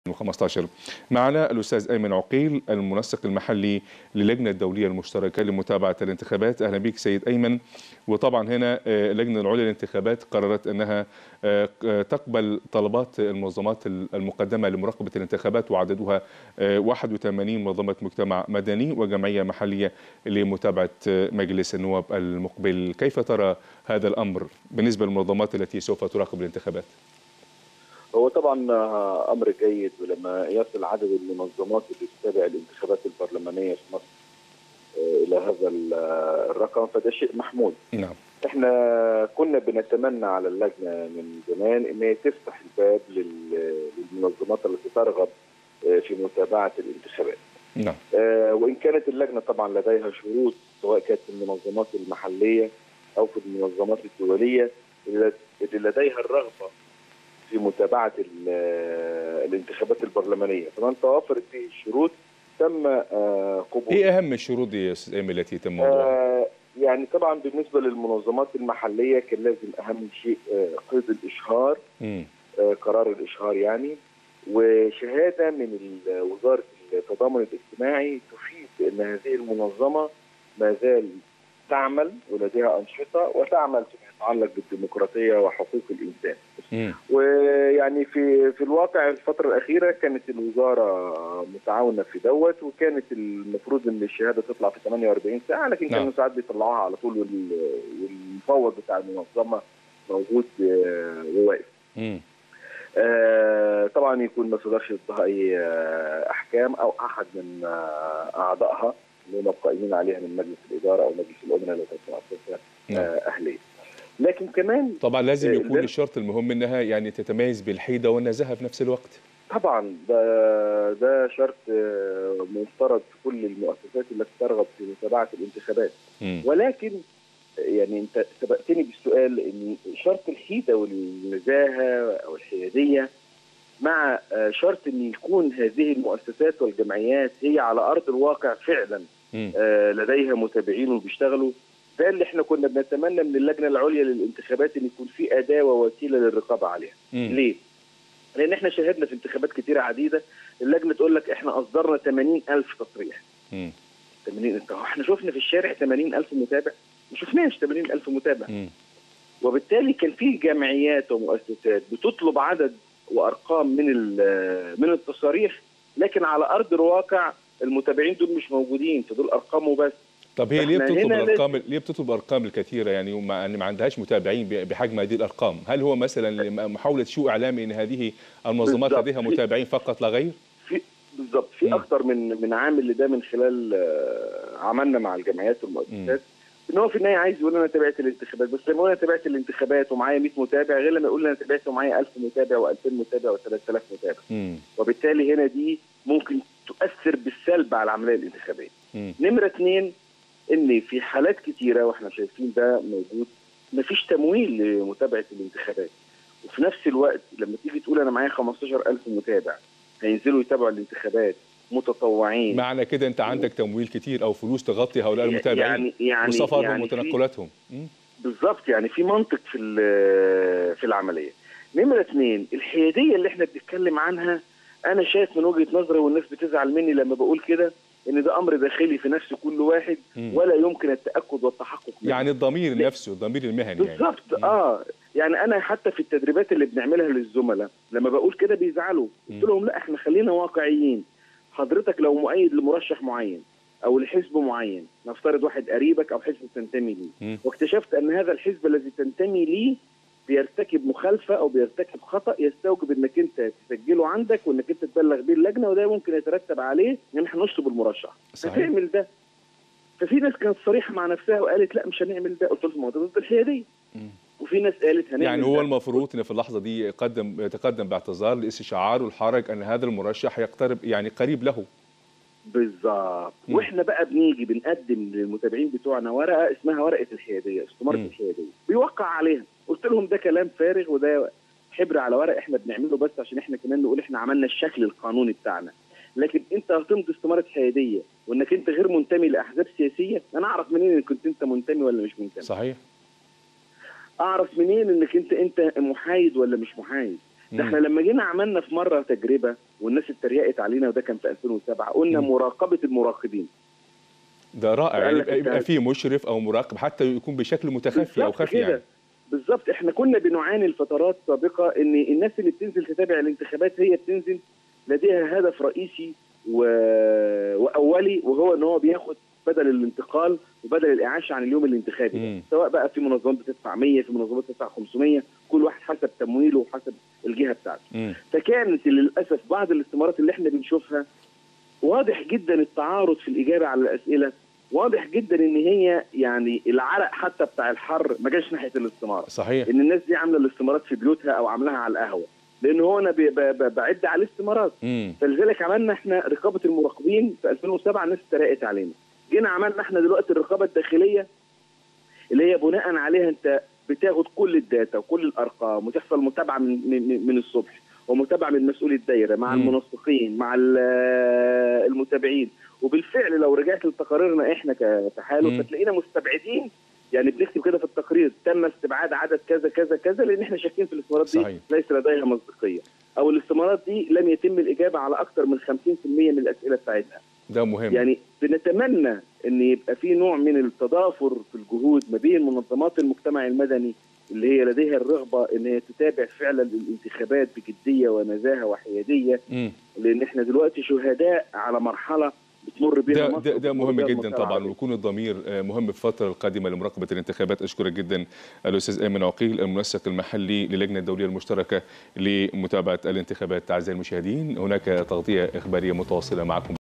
2015 معنا الأستاذ أيمن عقيل المنسق المحلي للجنة الدولية المشتركة لمتابعة الانتخابات أهلا بك سيد أيمن وطبعا هنا اللجنة العليا للانتخابات قررت أنها تقبل طلبات المنظمات المقدمة لمراقبة الانتخابات وعددها 81 منظمة مجتمع مدني وجمعية محلية لمتابعة مجلس النواب المقبل كيف ترى هذا الأمر بالنسبة للمنظمات التي سوف تراقب الانتخابات؟ هو طبعا امر جيد ولما يصل عدد المنظمات اللي تتابع الانتخابات البرلمانيه في مصر الى هذا الرقم فده شيء محمود. نعم. احنا كنا بنتمنى على اللجنه من زمان ان هي تفتح الباب للمنظمات التي ترغب في متابعه الانتخابات. نعم. وان كانت اللجنه طبعا لديها شروط سواء كانت في المنظمات المحليه او في المنظمات الدوليه اللي لديها الرغبه في متابعه الانتخابات البرلمانيه فمن توافرت فيه الشروط تم قبول ايه اهم الشروط دي يا استاذ ايمن التي تم وضعها؟ يعني طبعا بالنسبه للمنظمات المحليه كان لازم اهم شيء قيد الاشهار م. قرار الاشهار يعني وشهاده من وزاره التضامن الاجتماعي تفيد ان هذه المنظمه ما زال تعمل ولديها انشطه وتعمل فيما يتعلق بالديمقراطيه وحقوق الانسان. م. ويعني في في الواقع الفتره الاخيره كانت الوزاره متعاونه في دوت وكانت المفروض ان الشهاده تطلع في 48 ساعه لكن نعم. كانوا ساعات بيطلعوها على طول والمفوض بتاع المنظمه موجود وواقف. م. آه طبعا يكون ما صدرش ضدها اي آه احكام او احد من آه اعضائها اللي هم قائمين عليها من مجلس الاداره او مجلس الامناء لو كانت مؤسسه اهليه. لكن كمان طبعا لازم يكون الشرط المهم انها يعني تتميز بالحيده والنزاهه في نفس الوقت. طبعا ده ده شرط مفترض في كل المؤسسات التي ترغب في متابعه الانتخابات. م. ولكن يعني انت سبقتني بالسؤال ان شرط الحيده والنزاهه او الحياديه مع شرط ان يكون هذه المؤسسات والجمعيات هي على ارض الواقع فعلا م. لديها متابعين وبيشتغلوا ده اللي احنا كنا بنتمنى من اللجنه العليا للانتخابات ان يكون في اداه ووسيله للرقابه عليها. م. ليه؟ لان احنا شاهدنا في انتخابات كتيره عديده اللجنه تقول لك احنا اصدرنا 80000 تصريح. م. 80 انت احنا شفنا في الشارع 80000 متابع؟ ما شفناش 80000 متابع. م. وبالتالي كان في جمعيات ومؤسسات بتطلب عدد وارقام من من التصاريح لكن على ارض الواقع المتابعين دول مش موجودين فدول ارقام وبس. طب هي ليه إحنا بتطلب هنا الارقام ليه بتطلب الارقام الكثيره يعني ومع ان ما عندهاش متابعين ب- بحجم هذه الارقام هل هو مثلا محاوله شو اعلامي ان هذه المنظمات بالضبط. لديها متابعين فقط لا غير في بالظبط في مم. اكتر من من عامل لده من خلال آه، عملنا مع الجمعيات والمؤسسات ان هو في النهايه عايز يقول انا تابعت الانتخابات بس لما اقول انا تابعت الانتخابات ومعايا 100 متابع غير لما يقول انا تابعت ومعايا 1000 متابع و2000 متابع و3000 متابع مم. وبالتالي هنا دي ممكن تؤثر بالسلب على العمليه الانتخابيه. مم. نمره اثنين ان في حالات كتيره واحنا شايفين ده موجود مفيش تمويل لمتابعه الانتخابات وفي نفس الوقت لما تيجي تقول انا معايا 15000 متابع هينزلوا يتابعوا الانتخابات متطوعين معنى كده انت عندك تمويل كتير او فلوس تغطي هؤلاء المتابعين يعني يعني وسفرهم يعني في- وتنقلاتهم مم. بالظبط يعني في منطق في ال- في العمليه. نمره اثنين الحياديه اللي احنا بنتكلم عنها انا شايف من وجهه نظري والناس بتزعل مني لما بقول كده ان ده امر داخلي في نفس كل واحد مم. ولا يمكن التاكد والتحقق منه. يعني الضمير نفسه الضمير المهني يعني بالظبط مم. اه يعني انا حتى في التدريبات اللي بنعملها للزملاء لما بقول كده بيزعلوا قلت مم. لهم لا احنا خلينا واقعيين حضرتك لو مؤيد لمرشح معين او لحزب معين نفترض واحد قريبك او حزب تنتمي ليه مم. واكتشفت ان هذا الحزب الذي تنتمي ليه بيرتكب مخالفه او بيرتكب خطا يستوجب انك انت تسجله عندك وانك انت تبلغ بيه اللجنه وده ممكن يترتب عليه ان احنا نشطب المرشح صحيح. هتعمل ده ففي ناس كانت صريحه مع نفسها وقالت لا مش هنعمل ده قلت لهم هو ده ضد الحياديه مم. وفي ناس قالت هنعمل يعني هو ده. المفروض ان في اللحظه دي يقدم يتقدم باعتذار لاستشعار الحرج ان هذا المرشح يقترب يعني قريب له بالظبط مم. واحنا بقى بنيجي بنقدم للمتابعين بتوعنا ورقه اسمها ورقه الحياديه استماره مم. الحياديه بيوقع عليها قلت لهم ده كلام فارغ وده حبر على ورق احنا بنعمله بس عشان احنا كمان نقول احنا عملنا الشكل القانوني بتاعنا لكن انت هتمضي استماره حياديه وانك انت غير منتمي لاحزاب سياسيه انا اعرف منين ان كنت انت منتمي ولا مش منتمي صحيح اعرف منين انك انت انت محايد ولا مش محايد ده مم. احنا لما جينا عملنا في مره تجربه والناس اتريقت علينا وده كان في 2007 قلنا مم. مراقبه المراقبين ده رائع قال يعني لك يبقى, أنت- يبقى فيه مشرف او مراقب حتى يكون بشكل متخفي او بالظبط خفي كده. يعني بالظبط احنا كنا بنعاني الفترات السابقه ان الناس اللي بتنزل تتابع الانتخابات هي بتنزل لديها هدف رئيسي و... واولي وهو ان هو بياخد بدل الانتقال وبدل الاعاشه عن اليوم الانتخابي ده. مم. سواء بقى في منظمات بتدفع 100 في منظمات بتدفع 500 كل واحد حسب تمويله وحسب الجهه بتاعته مم. فكانت للاسف بعض الاستمارات اللي احنا بنشوفها واضح جدا التعارض في الاجابه على الاسئله واضح جدا ان هي يعني العرق حتى بتاع الحر ما جاش ناحيه الاستماره صحيح ان الناس دي عامله الاستمارات في بيوتها او عاملاها على القهوه لان هو انا ب- ب- ب- بعد عليه استمارات مم. فلذلك عملنا احنا رقابه المراقبين في 2007 الناس اتريقت علينا جينا عملنا احنا دلوقتي الرقابه الداخليه اللي هي بناء عليها انت بتاخد كل الداتا وكل الارقام وتحصل متابعه من من, من الصبح ومتابعه من مسؤول الدايره مع مم. المنسقين مع ال- المتابعين وبالفعل لو رجعت لتقاريرنا احنا ك- كحاله مم. فتلاقينا مستبعدين يعني بنكتب كده في التقرير تم استبعاد عدد كذا كذا كذا لان احنا شاكين في الاستمارات دي صحيح. ليس لديها مصداقيه او الاستمارات دي لم يتم الاجابه على اكثر من 50% من الاسئله بتاعتها ده مهم يعني بنتمنى ان يبقى في نوع من التضافر في الجهود ما بين منظمات المجتمع المدني اللي هي لديها الرغبه ان هي تتابع فعلا الانتخابات بجديه ونزاهه وحياديه مم. لان احنا دلوقتي شهداء على مرحله بتمر بيها ده مصر ده, ده وبتمر مهم بيها جدا المجتمع طبعا العربي. ويكون الضمير آه، مهم في الفتره القادمه لمراقبه الانتخابات اشكرك جدا الاستاذ ايمن عقيل المنسق المحلي للجنه الدوليه المشتركه لمتابعه الانتخابات اعزائي المشاهدين هناك تغطيه اخباريه متواصله معكم